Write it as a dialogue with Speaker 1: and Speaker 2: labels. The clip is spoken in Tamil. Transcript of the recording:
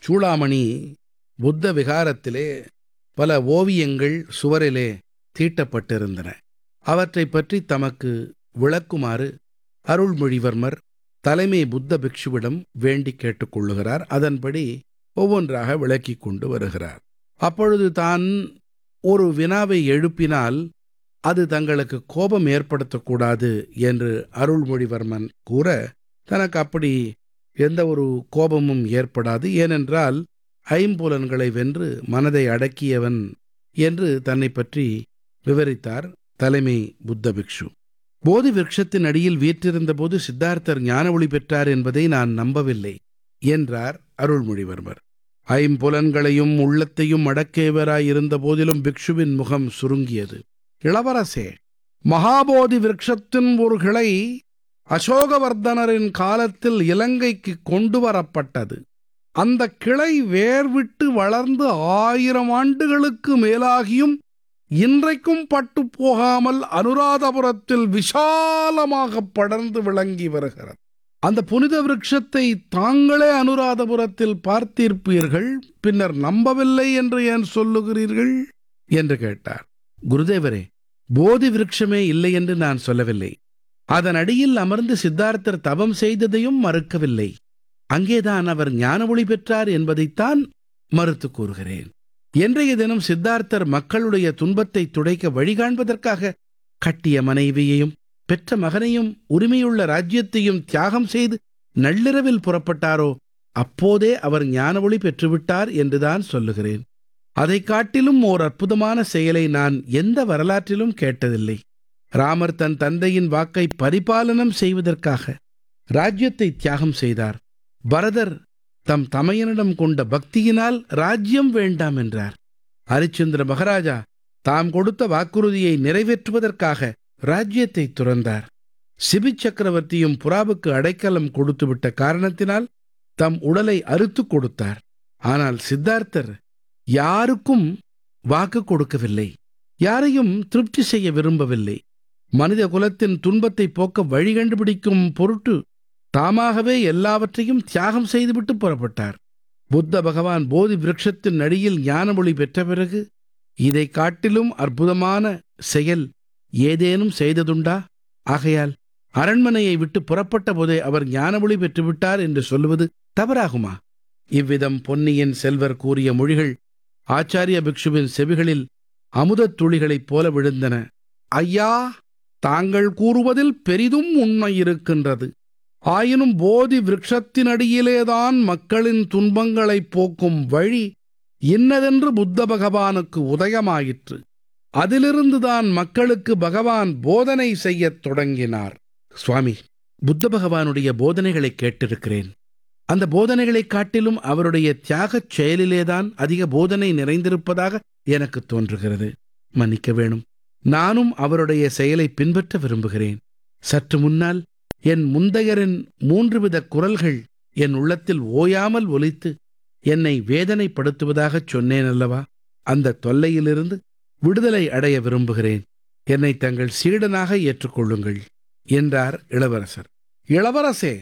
Speaker 1: சூளாமணி புத்த விகாரத்திலே பல ஓவியங்கள் சுவரிலே தீட்டப்பட்டிருந்தன அவற்றைப் பற்றி தமக்கு விளக்குமாறு அருள்மொழிவர்மர் தலைமை புத்த பிக்ஷுவிடம் வேண்டி கேட்டுக்கொள்ளுகிறார் அதன்படி ஒவ்வொன்றாக விளக்கிக் கொண்டு வருகிறார் அப்பொழுது தான் ஒரு வினாவை எழுப்பினால் அது தங்களுக்கு கோபம் ஏற்படுத்தக்கூடாது என்று அருள்மொழிவர்மன் கூற தனக்கு அப்படி எந்த ஒரு கோபமும் ஏற்படாது ஏனென்றால் ஐம்புலன்களை வென்று மனதை அடக்கியவன் என்று தன்னை பற்றி விவரித்தார் தலைமை புத்த பிக்ஷு போதி விருட்சத்தின் அடியில் வீற்றிருந்த போது சித்தார்த்தர் ஞான ஒளி பெற்றார் என்பதை நான் நம்பவில்லை என்றார் அருள்மொழிவர்மர் ஐம்புலன்களையும் உள்ளத்தையும் அடக்கியவராய் இருந்த போதிலும் பிக்ஷுவின் முகம் சுருங்கியது இளவரசே மகாபோதி விருட்சத்தின் ஒரு கிளை அசோகவர்தனரின் காலத்தில் இலங்கைக்கு கொண்டு வரப்பட்டது அந்த கிளை வேர்விட்டு வளர்ந்து ஆயிரம் ஆண்டுகளுக்கு மேலாகியும் இன்றைக்கும் பட்டு போகாமல் அனுராதபுரத்தில் விஷாலமாக படர்ந்து விளங்கி வருகிறது அந்த புனித விருட்சத்தை தாங்களே அனுராதபுரத்தில் பார்த்திருப்பீர்கள் பின்னர் நம்பவில்லை என்று ஏன் சொல்லுகிறீர்கள் என்று கேட்டார் குருதேவரே போதி விருட்சமே இல்லை என்று நான் சொல்லவில்லை அதன் அடியில் அமர்ந்து சித்தார்த்தர் தவம் செய்ததையும் மறுக்கவில்லை அங்கேதான் அவர் ஞான ஒளி பெற்றார் என்பதைத்தான் மறுத்து கூறுகிறேன் இன்றைய தினம் சித்தார்த்தர் மக்களுடைய துன்பத்தை துடைக்க வழிகாண்பதற்காக கட்டிய மனைவியையும் பெற்ற மகனையும் உரிமையுள்ள ராஜ்யத்தையும் தியாகம் செய்து நள்ளிரவில் புறப்பட்டாரோ அப்போதே அவர் ஞான ஒளி பெற்றுவிட்டார் என்றுதான் சொல்லுகிறேன் அதை காட்டிலும் ஓர் அற்புதமான செயலை நான் எந்த வரலாற்றிலும் கேட்டதில்லை ராமர் தன் தந்தையின் வாக்கை பரிபாலனம் செய்வதற்காக ராஜ்யத்தை தியாகம் செய்தார் பரதர் தம் தமையனிடம் கொண்ட பக்தியினால் ராஜ்யம் வேண்டாம் என்றார் ஹரிச்சந்திர மகாராஜா தாம் கொடுத்த வாக்குறுதியை நிறைவேற்றுவதற்காக ராஜ்யத்தை துறந்தார் சிபி சக்கரவர்த்தியும் புறாவுக்கு அடைக்கலம் கொடுத்துவிட்ட காரணத்தினால் தம் உடலை அறுத்துக் கொடுத்தார் ஆனால் சித்தார்த்தர் யாருக்கும் வாக்கு கொடுக்கவில்லை யாரையும் திருப்தி செய்ய விரும்பவில்லை மனித குலத்தின் துன்பத்தை போக்க வழி கண்டுபிடிக்கும் பொருட்டு தாமாகவே எல்லாவற்றையும் தியாகம் செய்துவிட்டு புறப்பட்டார் புத்த பகவான் போதி விருட்சத்தின் அடியில் ஞானமொழி பெற்ற பிறகு இதை காட்டிலும் அற்புதமான செயல் ஏதேனும் செய்ததுண்டா ஆகையால் அரண்மனையை விட்டு புறப்பட்ட போதே அவர் ஞானமொழி பெற்றுவிட்டார் என்று சொல்லுவது தவறாகுமா இவ்விதம் பொன்னியின் செல்வர் கூறிய மொழிகள் ஆச்சாரிய பிக்ஷுவின் செவிகளில் அமுதத் துளிகளைப் போல விழுந்தன ஐயா தாங்கள் கூறுவதில் பெரிதும் உண்மை இருக்கின்றது ஆயினும் போதி விருட்சத்தினடியிலேதான் மக்களின் துன்பங்களைப் போக்கும் வழி இன்னதென்று புத்த பகவானுக்கு உதயமாயிற்று அதிலிருந்துதான் மக்களுக்கு பகவான் போதனை செய்யத் தொடங்கினார் சுவாமி புத்த பகவானுடைய போதனைகளை கேட்டிருக்கிறேன் அந்த போதனைகளைக் காட்டிலும் அவருடைய தியாகச் செயலிலேதான் அதிக போதனை நிறைந்திருப்பதாக எனக்கு தோன்றுகிறது மன்னிக்க வேணும் நானும் அவருடைய செயலை பின்பற்ற விரும்புகிறேன் சற்று முன்னால் என் முந்தையரின் மூன்று வித குரல்கள் என் உள்ளத்தில் ஓயாமல் ஒலித்து என்னை வேதனைப்படுத்துவதாகச் சொன்னேன் அல்லவா அந்த தொல்லையிலிருந்து விடுதலை அடைய விரும்புகிறேன் என்னை தங்கள் சீடனாக ஏற்றுக்கொள்ளுங்கள் என்றார் இளவரசர் இளவரசே